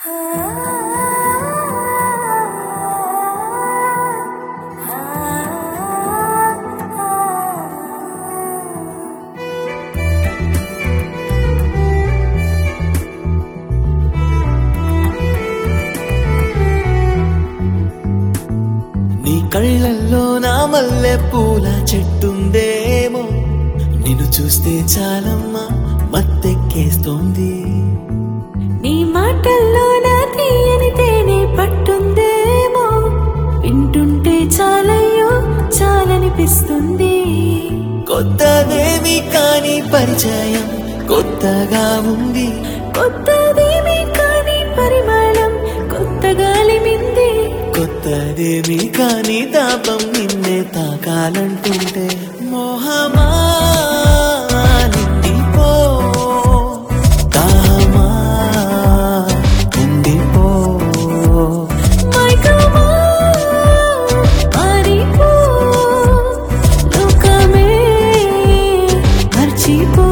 నీ కళ్ళల్లో నా మల్లె పూల చెట్టుందేమో నిన్ను చూస్తే చాలమ్మా మత్తెక్కేస్తోంది నీ మాటల్లో నా తీయని తేనె పట్టుందేమో వింటుంటే చాలయ్యో చాలనిపిస్తుంది కొత్తదేమి కాని పరిచయం కొత్తగా ఉంది కొత్తదేమీ కానీ పరిమళం కొత్త గాలి మింది కొత్తదేమి కాని తాపం నిన్నే తాకాలంటుంటే మోహమా నిండిపో దాహమా ఉండిపో మైకమా మారిపో లోకమే మర్చిపో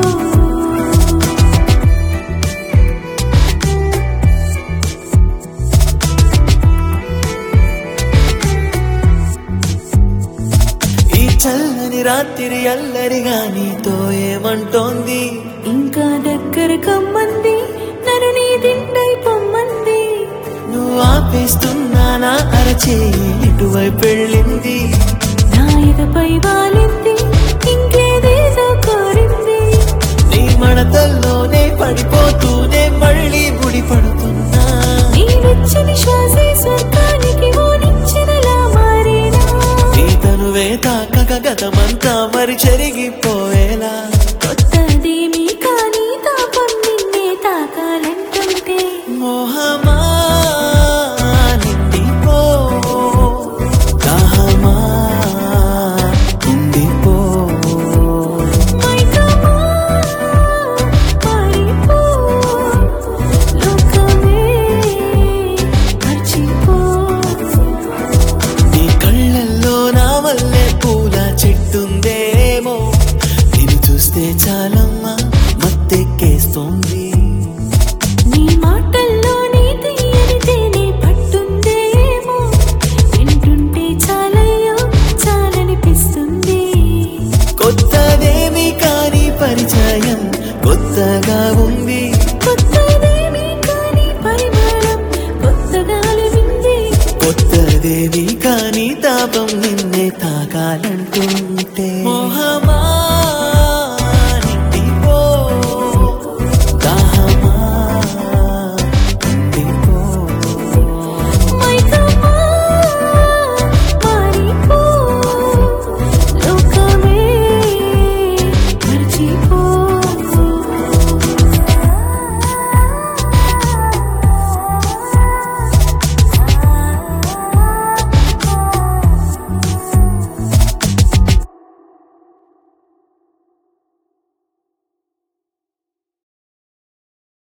ఈ చల్లని రాత్రి అల్లరిగా నీతో ఏమంటోంది ఇంకా దగ్గర కమ్మంది నన్ను నీ దిండై పొమ్మంది నువ్వు ఆపేస్తున్నా నా అరచేయి ఇటువైపు వెళ్ళింది నా ఎదపై వాలింది ఇంకేదేదో కోరింది నీ మడతల్లోనే పడిపోతూనే మళ్ళీ ముడి పడుతున్నా నీ వెచ్చని శ్వాసే స్వర్గానికి ఓడించినలా మారేనా నీ తనువే తాకక గతమంతా మరి చెరిగిపోయేలా కొత్తదేమీ కానీ తాపం నిన్నే తాకాలంటుంటే మోహం